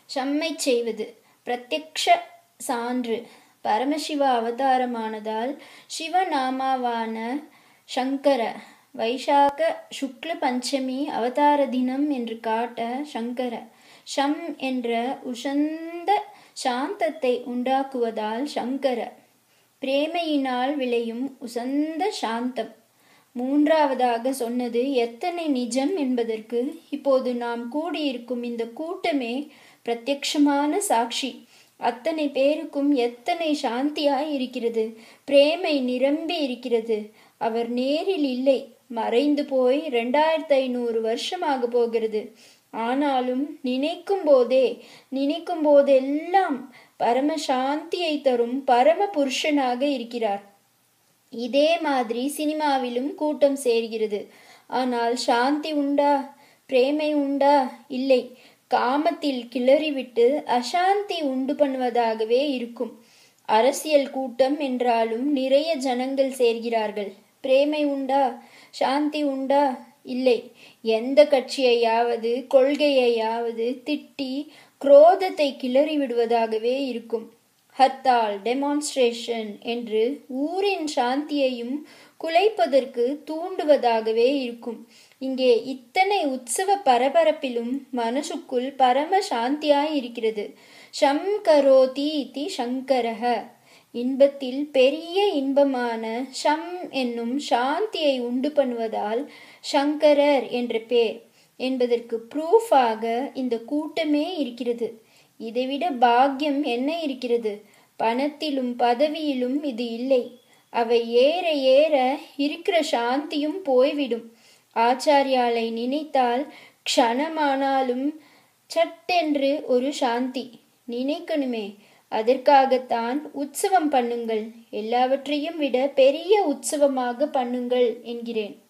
ஷம்மை செய்வது பிரத்யக்ஷ சான்று பரமசிவ அவதாரமானதால் சிவநாமாவான சங்கர வைசாக சுக்ல பஞ்சமி அவதார தினம் என்று காட்ட சங்கர ஷம் என்ற உசந்த சாந்தத்தை உண்டாக்குவதால் சங்கர பிரேமையினால் விளையும் உசந்த சாந்தம் மூன்றாவதாக சொன்னது எத்தனை நிஜம் என்பதற்கு இப்போது நாம் கூடியிருக்கும் இந்த கூட்டமே பிரத்யக்ஷமான சாட்சி அத்தனை பேருக்கும் எத்தனை சாந்தியாய் இருக்கிறது பிரேமை நிரம்பி இருக்கிறது அவர் நேரில் இல்லை மறைந்து போய் ரெண்டாயிரத்தி ஐநூறு வருஷமாக போகிறது ஆனாலும் நினைக்கும் போதே நினைக்கும் போதெல்லாம் பரம சாந்தியை தரும் பரம புருஷனாக இருக்கிறார் இதே மாதிரி சினிமாவிலும் கூட்டம் சேர்கிறது ஆனால் சாந்தி உண்டா பிரேமை உண்டா இல்லை காமத்தில் கிளறிவிட்டு அசாந்தி உண்டு பண்ணுவதாகவே இருக்கும் அரசியல் கூட்டம் என்றாலும் நிறைய ஜனங்கள் சேர்கிறார்கள் பிரேமை உண்டா சாந்தி உண்டா இல்லை எந்த கட்சியையாவது கொள்கையையாவது திட்டி குரோதத்தை கிளறி விடுவதாகவே இருக்கும் ஹர்த்தால் டெமான்ஸ்ட்ரேஷன் என்று ஊரின் சாந்தியையும் குலைப்பதற்கு தூண்டுவதாகவே இருக்கும் இங்கே இத்தனை உற்சவ பரபரப்பிலும் மனசுக்குள் பரம சாந்தியாய் இருக்கிறது ஷம் கரோதி தி சங்கரக இன்பத்தில் பெரிய இன்பமான ஷம் என்னும் சாந்தியை உண்டு பண்ணுவதால் சங்கரர் என்ற பேர் என்பதற்கு ப்ரூஃபாக இந்த கூட்டமே இருக்கிறது இதைவிட பாக்கியம் என்ன இருக்கிறது பணத்திலும் பதவியிலும் இது இல்லை அவை ஏற ஏற இருக்கிற சாந்தியும் போய்விடும் ஆச்சாரியாலை நினைத்தால் க்ஷணமானாலும் சட்டென்று ஒரு சாந்தி நினைக்கணுமே அதற்காகத்தான் உற்சவம் பண்ணுங்கள் எல்லாவற்றையும் விட பெரிய உற்சவமாக பண்ணுங்கள் என்கிறேன்